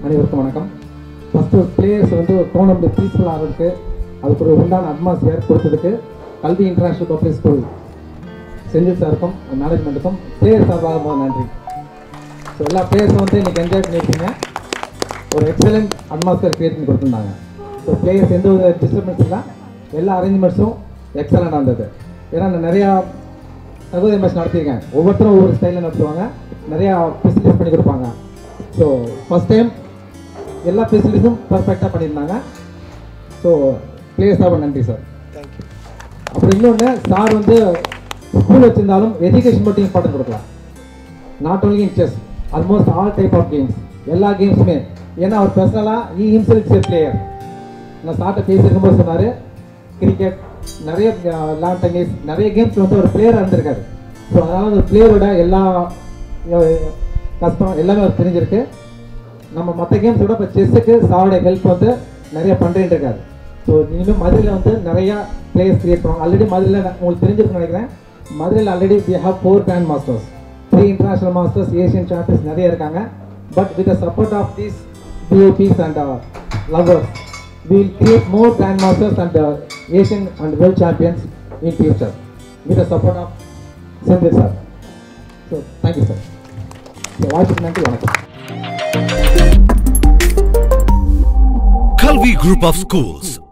அனைவருக்கும் வணக்கம் first players வந்து ஒரு டோர்னமெண்ட் பீஸ்ஃபுல்லாக ஆகிறதுக்கு அதுக்கு ஒரு உண்டான அட்மாஸ்பியர் கொடுத்ததுக்கு கல்வி இன்டர்நேஷனல் பப்ளிக் ஸ்கூல் செந்தில் சாருக்கும் மேனேஜ்மெண்ட்டுக்கும் பிளேயர் சார்பாக ரொம்ப நன்றி ஸோ எல்லா பிளேயர்ஸும் வந்து இன்றைக்கி என்ஜாய் பண்ணியிருக்கீங்க ஒரு எக்ஸலண்ட் அட்மாஸ்பியர் கிரியேட் பண்ணி கொடுத்துருந்தாங்க ஸோ பிளேயர்ஸ் எந்த ஒரு டிஸ்டர்பன்ஸ் இல்லை எல்லா அரேஞ்ச்மெண்ட்ஸும் எக்ஸலண்ட்டாக இருந்தது ஏன்னா நான் நிறையா சகோதரி மேட்ச் நடத்தியிருக்கேன் ஒவ்வொருத்தரும் ஒவ்வொரு ஸ்டைலில் நடத்துவாங்க நிறையா ஃபெசிலிட்டிஸ் பண்ணி கொடுப்பாங்க ஸோ ஃபஸ்ட் டைம் எல்லா ஃபெசிலிட்டிஸும் பர்ஃபெக்டாக பண்ணியிருந்தாங்க ஸோ பிளேயர்ஸ் சார் நன்றி சார் தேங்க்யூ அப்புறம் இன்னொன்று சார் வந்து ஸ்கூல் வச்சிருந்தாலும் எஜுகேஷன் மட்டும் இம்பார்ட்டன்ட் கொடுக்கலாம் not only in chess almost all type of games எல்லா கேம்ஸுமே ஏன்னா அவர் பர்சனலாக ஈ ஹிம்செல்ஸ் ஏ பிளேயர் நான் சார்ட்ட பேசியிருக்கும்போது சொன்னார் கிரிக்கெட் நிறைய லான் டென்னிஸ் நிறைய கேம்ஸ் வந்து ஒரு பிளேயராக இருந்திருக்காரு ஸோ அதனால் ஒரு பிளேயரோட எல்லா அஹ், கஷ்டம் எல்லாமே அவர் தெரிஞ்சிருக்கு நம்ம மற்ற கேம்ஸ் விட இப்போ செஸ்ஸுக்கு சாரோட ஹெல்ப் வந்து நிறைய பண்ணுறேன் இருக்காரு ஸோ இனிமேல் மதுரையில் வந்து நிறையா பிளேயர்ஸ் கிரியேட் பண்ணுவாங்க ஆல்ரெடி மதுரையில் நான் உங்களுக்கு தெரிஞ்சிருக்குன்னு நினைக்கிறேன் மதுரையில் already we have four grandmasters three international masters Asian champions நிறைய இருக்காங்க but with the support of these பிஓபிஸ் and lovers we will create more grandmasters and uh, Asian and world champions in future with the support of Sendil sir. So thank you sir. So வாய்ப்புக்கு நன்றி வணக்கம் Kalvi Group of Schools